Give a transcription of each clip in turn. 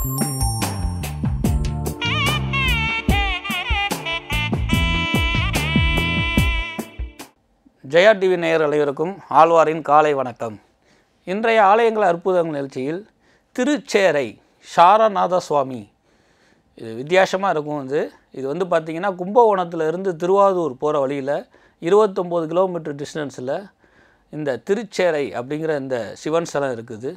Jaya TV நேயர் அனைவருக்கும் ஆழ்வாரின் காலை வணக்கம் இன்றைய ஆலயங்கள் அற்புதங்கள் நிகழ்ச்சியில் திருச்சேரை சாரநாத சுவாமி இது வித்தியாசமாக இருக்கும் இது இது வந்து பார்த்திங்கன்னா கும்பகோணத்துல இருந்து திருவாரூர் போகிற வழியில் இருபத்தொம்போது கிலோமீட்டர் டிஸ்டன்ஸில் இந்த திருச்சேரை அப்படிங்கிற இந்த சிவன் ஸ்தலம் இருக்குது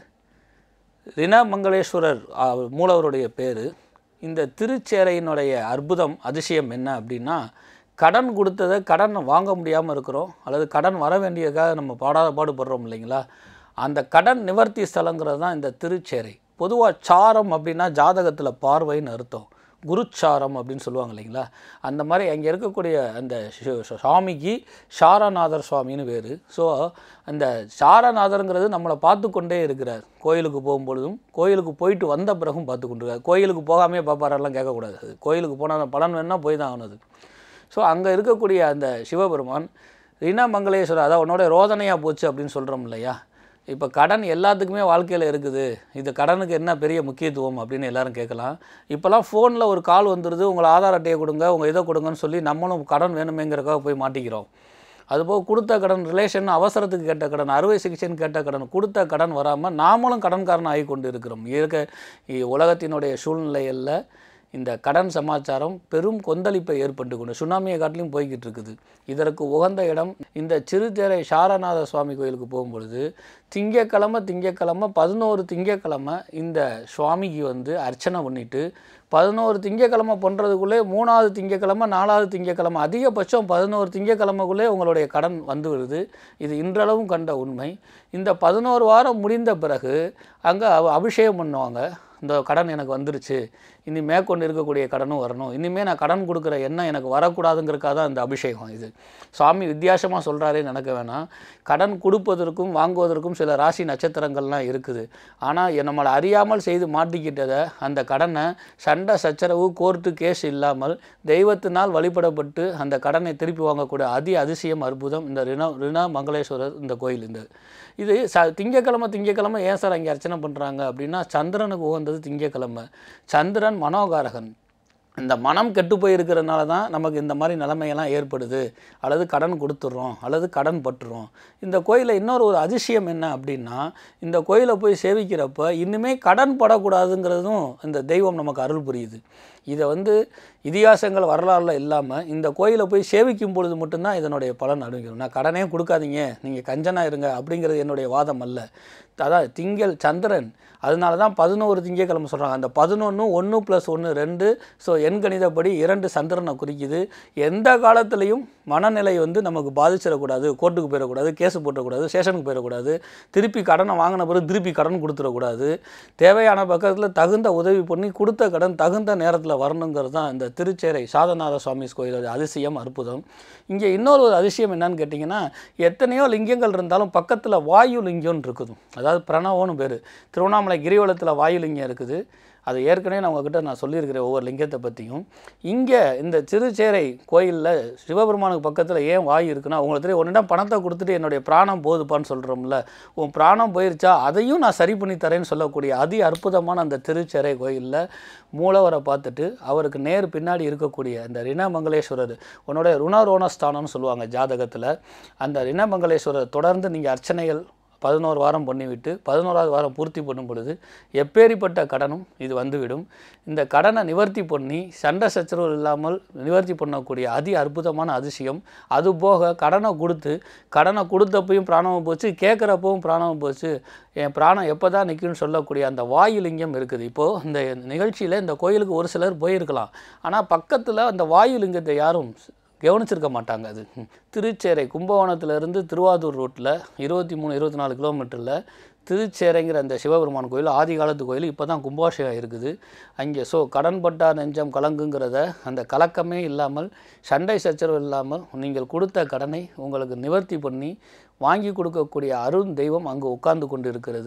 ரிணமங்களேஸ்வரர் ஆ, மூலவருடைய பேர் இந்த திருச்சேரையினுடைய அற்புதம் அதிசயம் என்ன அப்படின்னா கடன் கொடுத்ததை கடன் வாங்க முடியாமல் இருக்கிறோம் அல்லது கடன் வர வேண்டியதுக்காக நம்ம பாடாத பாடுபடுறோம் இல்லைங்களா அந்த கடன் நிவர்த்தி ஸ்தலங்கிறது தான் இந்த திருச்சேரை பொதுவாக சாரம் அப்படின்னா ஜாதகத்தில் பார்வைன்னு அர்த்தம் குருச்சாரம் அப்படின்னு சொல்லுவாங்க இல்லைங்களா அந்த மாதிரி அங்கே இருக்கக்கூடிய அந்த சி- சி- சுவாமிக்கு சாரநாதர் சுவாமின்னு பேர் ஸோ அந்த சாரநாதருங்கிறது நம்மளை பார்த்து கொண்டே இருக்கிறார் கோயிலுக்கு போகும்பொழுதும் கோயிலுக்கு போயிட்டு வந்த பிறகும் பார்த்து கொண்டிருக்கார் கோயிலுக்கு போகாமே பார்ப்பாரெல்லாம் கேட்கக்கூடாது அது கோயிலுக்கு போனால் பலன் வேணால் போய் தான் ஆகணும் ஸோ அங்கே இருக்கக்கூடிய அந்த சிவபெருமான் ரிணமங்களேஸ்வரர் அதான் உன்னோட ரோதனையாக போச்சு அப்படின்னு சொல்கிறோம் இல்லையா இப்போ கடன் எல்லாத்துக்குமே வாழ்க்கையில் இருக்குது இது கடனுக்கு என்ன பெரிய முக்கியத்துவம் அப்படின்னு எல்லாரும் கேட்கலாம் இப்போல்லாம் ஃபோனில் ஒரு கால் வந்துடுது உங்களை ஆதார் அட்டையை கொடுங்க உங்கள் இதை கொடுங்கன்னு சொல்லி நம்மளும் கடன் வேணுமேங்கிறக்காக போய் மாட்டிக்கிறோம் அதுபோக கொடுத்த கடன் ரிலேஷன் அவசரத்துக்கு கேட்ட கடன் அறுவை சிகிச்சைன்னு கேட்ட கடன் கொடுத்த கடன் வராமல் நாமளும் கடன்காரன் ஆகி கொண்டு இருக்கிறோம் இருக்க இ- உலகத்தினுடைய சூழ்நிலையில் இந்த கடன் சமாச்சாரம் பெரும் கொந்தளிப்பை ஏற்பட்டு கொண்டு சுனாமியை காட்டிலும் போய்கிட்டு இருக்குது இதற்கு உகந்த இடம் இந்த சிறுதேரை சாரநாத சுவாமி கோயிலுக்கு போகும்பொழுது திங்கக்கிழமை திங்கக்கிழமை பதினோரு திங்கக்கிழமை இந்த சுவாமிக்கு வந்து அர்ச்சனை பண்ணிட்டு பதினோரு திங்கக்கிழமை பண்ணுறதுக்குள்ளே மூணாவது திங்கக்கிழமை நாலாவது திங்கக்கிழமை அதிகபட்சம் பதினோரு திங்கக்கிழமைக்குள்ளே உங்களுடைய கடன் வந்து விடுது இது இன்றளவும் கண்ட உண்மை இந்த பதினோரு வாரம் முடிந்த பிறகு அங்கே அபிஷேகம் பண்ணுவாங்க இந்த கடன் எனக்கு வந்துருச்சு இனி மேற்கொண்டு இருக்கக்கூடிய கடனும் வரணும் இனிமேல் நான் கடன் கொடுக்குற எண்ணம் எனக்கு வரக்கூடாதுங்கிறக்காக தான் இந்த அபிஷேகம் இது சுவாமி வித்தியாசமாக சொல்கிறாரே நினைக்க வேணாம் கடன் கொடுப்பதற்கும் வாங்குவதற்கும் சில ராசி நட்சத்திரங்கள்லாம் இருக்குது ஆனால் நம்மளை அறியாமல் செய்து மாட்டிக்கிட்டதை அந்த கடனை சண்டை சச்சரவு கோர்ட்டு கேஸ் இல்லாமல் தெய்வத்தினால் வழிபடப்பட்டு அந்த கடனை திருப்பி வாங்கக்கூடிய அதி அதிசயம் அற்புதம் இந்த ரிண ரிண மங்களேஸ்வரர் இந்த கோயில் இந்த இது ச திங்கக்கிழமை திங்கக்கிழமை ஏன் சார் அங்கே அர்ச்சனை பண்ணுறாங்க அப்படின்னா சந்திரனுக்கு உகந்தது திங்கக்கிழமை சந்திரன் மனோகாரகன் இந்த மனம் கெட்டு போயிருக்கிறதுனால தான் நமக்கு இந்த மாதிரி நிலைமையெல்லாம் ஏற்படுது அல்லது கடன் கொடுத்துட்றோம் அல்லது கடன் பட்டுறோம் இந்த கோயிலில் இன்னொரு ஒரு அதிசயம் என்ன அப்படின்னா இந்த கோயிலை போய் சேவிக்கிறப்ப இன்னுமே கடன் படக்கூடாதுங்கிறதும் இந்த தெய்வம் நமக்கு அருள் புரியுது இதை வந்து இதிகாசங்கள் வரலாறுல இல்லாமல் இந்த கோயிலை போய் சேவிக்கும் பொழுது மட்டும்தான் இதனுடைய பலன் அடைஞ்சிடும் நான் கடனே கொடுக்காதீங்க நீங்கள் கஞ்சனா இருங்க அப்படிங்கிறது என்னுடைய வாதம் அல்ல அதான் திங்கள் சந்திரன் அதனால தான் பதினோரு திங்கக்கிழமை சொல்கிறாங்க அந்த பதினொன்று ஒன்று ப்ளஸ் ஒன்று ரெண்டு ஸோ எண்கணிதப்படி இரண்டு சந்திரனை குறிக்குது எந்த காலத்துலேயும் மனநிலை வந்து நமக்கு பாதிச்சிடக்கூடாது கோர்ட்டுக்கு போயிடக்கூடாது கேஸ் போட்டக்கூடாது ஸ்டேஷனுக்கு போயிடக்கூடாது திருப்பி கடனை வாங்கின பிறகு திருப்பி கடன் கொடுத்துடக்கூடாது தேவையான பக்கத்தில் தகுந்த உதவி பண்ணி கொடுத்த கடன் தகுந்த நேரத்தில் வரணுங்கிறது தான் இந்த திருச்சேரை சாதநாத சுவாமி கோயிலோட அதிசயம் அற்புதம் இங்கே இன்னொரு ஒரு அதிசயம் என்னன்னு கேட்டிங்கன்னா எத்தனையோ லிங்கங்கள் இருந்தாலும் பக்கத்தில் வாயு லிங்கம்னு இருக்குது அதாவது பிரணவம்னு பேர் திருவண்ணாமலை கிரிவலத்தில் வாயு லிங்கம் இருக்குது அது ஏற்கனவே நான் உங்ககிட்ட நான் சொல்லியிருக்கிறேன் ஒவ்வொரு லிங்கத்தை பற்றியும் இங்கே இந்த திருச்சேரை கோயிலில் சிவபெருமானுக்கு பக்கத்தில் ஏன் வாயு இருக்குன்னா உங்களுக்கு தெரியும் ஒன்றிடம் பணத்தை கொடுத்துட்டு என்னுடைய பிராணம் போதுப்பான்னு சொல்கிறோம்ல உன் பிராணம் போயிருச்சா அதையும் நான் சரி பண்ணி தரேன்னு சொல்லக்கூடிய அதி அற்புதமான அந்த திருச்சேரை கோயிலில் மூலவரை பார்த்துட்டு அவருக்கு நேர் பின்னாடி இருக்கக்கூடிய அந்த ரிணமங்களேஸ்வரர் உன்னோட ருணரோணஸ்தானம்னு சொல்லுவாங்க ஜாதகத்தில் அந்த ரிணமங்களேஸ்வரர் தொடர்ந்து நீங்கள் அர்ச்சனைகள் பதினோரு வாரம் பண்ணிவிட்டு பதினோராவது வாரம் பூர்த்தி பண்ணும் பொழுது எப்பேரிப்பட்ட கடனும் இது வந்துவிடும் இந்த கடனை நிவர்த்தி பண்ணி சண்டை சச்சரவு இல்லாமல் நிவர்த்தி பண்ணக்கூடிய அதி அற்புதமான அதிசயம் அதுபோக கடனை கொடுத்து கடனை கொடுத்தப்பையும் பிராணமும் போச்சு கேட்குறப்பவும் பிராணமும் போச்சு என் பிராணம் எப்போ தான் நிற்கும்னு சொல்லக்கூடிய அந்த வாயுலிங்கம் இருக்குது இப்போது இந்த நிகழ்ச்சியில் இந்த கோயிலுக்கு ஒரு சிலர் போயிருக்கலாம் ஆனால் பக்கத்தில் அந்த வாயுலிங்கத்தை யாரும் கவனிச்சிருக்க மாட்டாங்க அது ம். திருச்சேரை கும்பகோணத்துலேருந்து திருவாரூர் ரோட்டில் இருபத்தி மூணு இருபத்தி நாலு கிலோமீட்டரில் திருச்சேரைங்கிற அந்த சிவபெருமான் கோயில் ஆதி காலத்து கோயில் இப்போ தான் கும்பாபிஷேகம் இருக்குது அங்கே ஸோ கடன்பட்டா நெஞ்சம் கலங்குங்கிறத அந்த கலக்கமே இல்லாமல் சண்டை சச்சரவு இல்லாமல் நீங்கள் கொடுத்த கடனை உங்களுக்கு நிவர்த்தி பண்ணி வாங்கி கொடுக்கக்கூடிய அருண் தெய்வம் அங்கு உட்கார்ந்து கொண்டு இருக்கிறது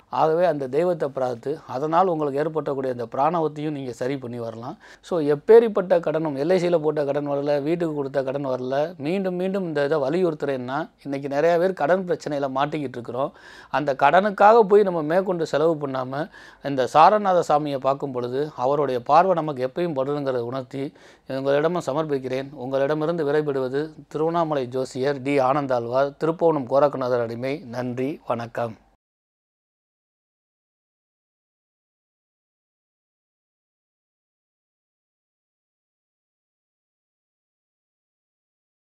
ஆகவே அந்த தெய்வத்தை பிரார்த்து அதனால் உங்களுக்கு ஏற்பட்டக்கூடிய அந்த பிராணவத்தையும் நீங்கள் சரி பண்ணி வரலாம் ஸோ எப்பேரிப்பட்ட கடனும் எல்ஐசியில் போட்ட கடன் வரல வீட்டுக்கு கொடுத்த கடன் வரல மீண்டும் மீண்டும் இந்த இதை வலியுறுத்துறேன்னா இன்றைக்கி நிறையா பேர் கடன் பிரச்சனையில் மாட்டிக்கிட்டு இருக்கிறோம் அந்த கடனுக்காக போய் நம்ம மேற்கொண்டு செலவு பண்ணாமல் இந்த சாரநாத சாமியை பார்க்கும் பொழுது அவருடைய பார்வை நமக்கு எப்பயும் படுங்கிறத உணர்த்தி உங்களிடமும் சமர்ப்பிக்கிறேன் உங்களிடமிருந்து விடைபெறுவது திருவண்ணாமலை ஜோசியர் டி ஆனந்தாழ்வார் திருப்போணம் கோரக்கநாதர் அடிமை நன்றி வணக்கம்